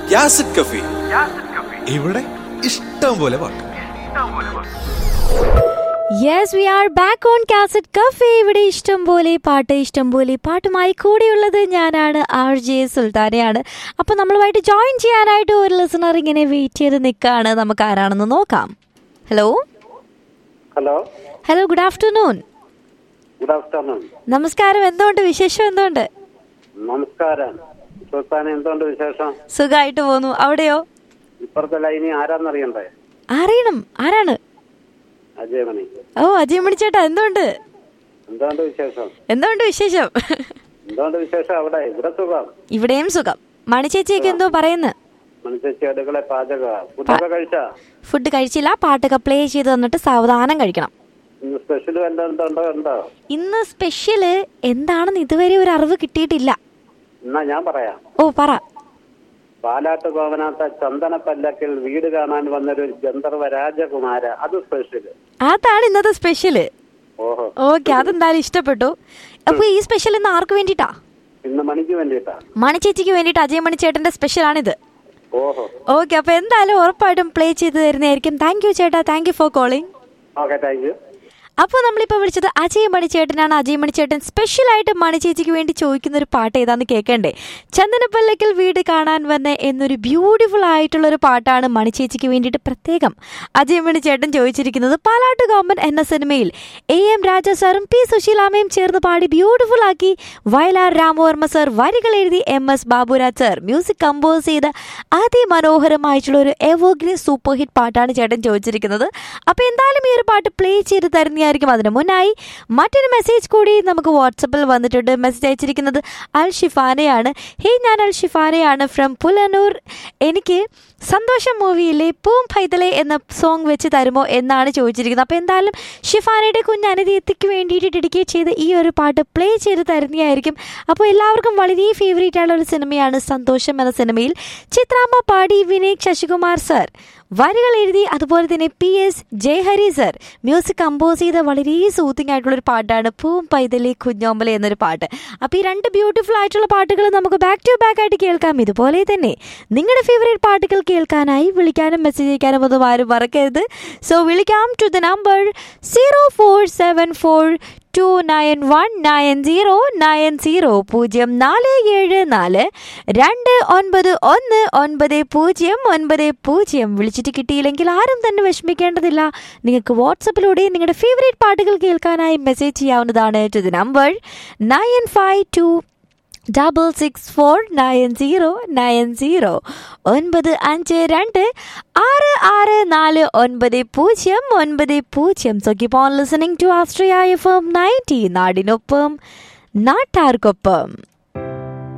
യാസിഡ് കഫി ഇവിടെ ഇഷ്ടം പോലെ പാട്ട് yes we are back on cassette cafe ഇവിടെ ഇഷ്ടം പോലെ പാട്ട് ഇഷ്ടം പോലെ പാട്ടുമായി കൂടെയുള്ളത് ഞാനാണ് ആർ ജെ സുൽത്താനയാണ് അപ്പോൾ നമ്മളുമായിട്ട് ജോയിൻ ചെയ്യാനായിട്ട് ഒരു ലിസണർ ഇങ്ങനെ വെയിറ്റ് ചെയ്ത് നിൽക്കുകയാണ് നമുക്ക് ആരാണെന്ന് നോക്കാം hello hello hello good afternoon good afternoon നമസ്കാരം എന്തുകൊണ്ട് വിശേഷം എന്തുകൊണ്ട് നമസ്കാരം സുൽത്താൻ എന്തുകൊണ്ട് വിശേഷം സുഖമായിട്ട് പോന്നു അവിടെയോ ഇപ്പുറത്തെ ലൈനി ആരാന്നറിയണ്ടേ അറിയണം ആരാണ് അജയമണി ഓ അജയ് മണിച്ചേട്ടാ എന്തുകൊണ്ട് എന്തുകൊണ്ട് വിശേഷം എന്തുകൊണ്ട് വിശേഷം എന്തുകൊണ്ട് വിശേഷം അവിടെ ഇവിടെ സുഖം ഇവിടെയും സുഖം മണിച്ചേച്ചിയൊക്കെ എന്തോ പറയുന്നു മനുഷ്യച്ചി അടുക്കളെ പാചക ഫുഡൊക്കെ കഴിച്ചാ ഫുഡ് കഴിച്ചില്ല പാട്ടൊക്കെ പ്ലേ ചെയ്ത് തന്നിട്ട് സാവധാനം കഴിക്കണം ഇന്ന് സ്പെഷ്യൽ വല്ല എന്തുണ്ടോ ഉണ്ടോ ഇന്ന് സ്പെഷ്യല് എന്താണെന്ന് ഇതുവരെ ഒരു അറിവ് കിട്ടിയിട്ടില്ല എന്നാ ഞാൻ പറയാം ഓ പറ പാലാട്ട് കോവനാത്ത ചന്ദന പല്ലക്കിൽ വീട് കാണാൻ വന്നൊരു ഗന്ധർവ രാജകുമാര അത് സ്പെഷ്യൽ അതാണ് ഇന്നത്തെ സ്പെഷ്യല് ഓഹോ ഓക്കെ അതെന്തായാലും ഇഷ്ടപ്പെട്ടു അപ്പൊ ഈ സ്പെഷ്യൽ ഇന്ന് ആർക്ക് വേണ്ടിട്ടാ ഇന്ന് മണിക്ക് വേണ്ടിയിട്ടാ മണിച്ചേച്ചിക്ക് വേണ്ടിയിട്ട് അജയ് മണിച്ചേട്ടന്റെ സ്പെഷ്യൽ ആണിത് ഓഹോ ഓക്കെ അപ്പൊ എന്തായാലും ഉറപ്പായിട്ടും പ്ലേ ചെയ്ത് തരുന്നതായിരിക്കും താങ്ക് യു ചേട്ടാ thank you for calling okay thank you അപ്പോൾ നമ്മളിപ്പോൾ വിളിച്ചത് അജയ് മണിച്ചേട്ടനാണ് അജയ് മണിച്ചേട്ടൻ സ്പെഷ്യലായിട്ട് മണിച്ചേച്ചിക്ക് വേണ്ടി ചോദിക്കുന്ന ഒരു പാട്ട് ഏതാന്ന് കേൾക്കണ്ടേ ചന്ദനപ്പല്ലക്കിൽ വീട് കാണാൻ വന്ന എന്നൊരു ബ്യൂട്ടിഫുൾ ആയിട്ടുള്ള ഒരു പാട്ടാണ് മണിച്ചേച്ചിക്ക് വേണ്ടിയിട്ട് പ്രത്യേകം അജയ് മണിച്ചേട്ടൻ ചോദിച്ചിരിക്കുന്നത് പാലാട്ട് ഗവൺമെന്റ് എന്ന സിനിമയിൽ എ എം രാജ സാറും പി സുശീലാമയും ചേർന്ന് പാടി ബ്യൂട്ടിഫുൾ ആക്കി വയലാർ രാമവർമ്മ സർ വരികൾ എഴുതി M S Baburaj sir music compose ചെയ്ത അതിമനോഹരമായിട്ടുള്ള ഒരു എവോഗ്രീൻ സൂപ്പർ ഹിറ്റ് പാട്ടാണ് ചേട്ടൻ ചോദിച്ചിരിക്കുന്നത് അപ്പോൾ എന്തായാലും ഈ ഒരു പാട്ട് പ്ലേ ചെയ്ത് തരുന്നതായിരിക്കും അതിന് മുന്നായി മറ്റൊരു മെസ്സേജ് കൂടി നമുക്ക് വാട്സപ്പിൽ വന്നിട്ടുണ്ട് മെസ്സേജ് അയച്ചിരിക്കുന്നത് അൽ ഷിഫാനയാണ് ഹേ ഞാൻ അൽ ഷിഫാനയാണ് ഫ്രം പുലനൂർ എനിക്ക് സന്തോഷം മൂവിയിലെ പൂം പൈതലെ എന്ന സോങ് വെച്ച് തരുമോ എന്നാണ് ചോദിച്ചിരിക്കുന്നത് അപ്പോൾ എന്തായാലും ഷിഫാനയുടെ കുഞ്ഞ് അനിതയത്തിക്ക് വേണ്ടിയിട്ട് ഡെഡിക്കേറ്റ് ചെയ്ത് ഈ ഒരു പാട്ട് പ്ലേ ചെയ്ത് തരുന്നതായിരിക്കും അപ്പോൾ എല്ലാവർക്കും വളരെ ഫേവറേറ്റ് ആയിട്ടുള്ള ഒരു സിനിമയാണ് സന്തോഷം എന്ന സിനിമയിൽ ചിത്രാമ്മ പാടി വിനേക് ശശികുമാർ സർ വരികൾ എഴുതി അതുപോലെ തന്നെ P S Jayahari sir music compose ചെയ്ത വളരെ സൂത്തിങ് ആയിട്ടുള്ള ഒരു പാട്ടാണ് പൂം പൈതലി കുഞ്ഞോമ്പല എന്നൊരു പാട്ട് അപ്പോൾ ഈ രണ്ട് ബ്യൂട്ടിഫുൾ ആയിട്ടുള്ള പാട്ടുകൾ നമുക്ക് ബാക്ക് ടു ബാക്ക് ആയിട്ട് കേൾക്കാം ഇതുപോലെ തന്നെ നിങ്ങളുടെ ഫേവറേറ്റ് പാട്ടുകൾ കേൾക്കാനായി വിളിക്കാനും മെസ്സേജ് അയക്കാനും ഒന്നും ആരും മറക്കരുത് സോ വിളിക്കാം to the number zero four seven four two nine one nine zero nine zero പൂജ്യം നാല് ഏഴ് നാല് രണ്ട് ഒൻപത് ഒന്ന് ഒൻപത് പൂജ്യം ഒൻപത് പൂജ്യം വിളിച്ചിട്ട് കിട്ടിയില്ലെങ്കിൽ ആരും തന്നെ വിഷമിക്കേണ്ടതില്ല നിങ്ങൾക്ക് വാട്സപ്പിലൂടെ നിങ്ങളുടെ ഫേവറേറ്റ് പാട്ടുകൾ കേൾക്കാനായി മെസ്സേജ് ചെയ്യാവുന്നതാണ് to the number nine five two double six four nine zero nine zero ഒൻപത് അഞ്ച് രണ്ട് ആറ് ആറ് നാല് ഒൻപത് പൂജ്യം ഒൻപത് പൂജ്യം so keep on listening to Astria F M ninety നാടിനൊപ്പം നാട്ടാർക്കൊപ്പം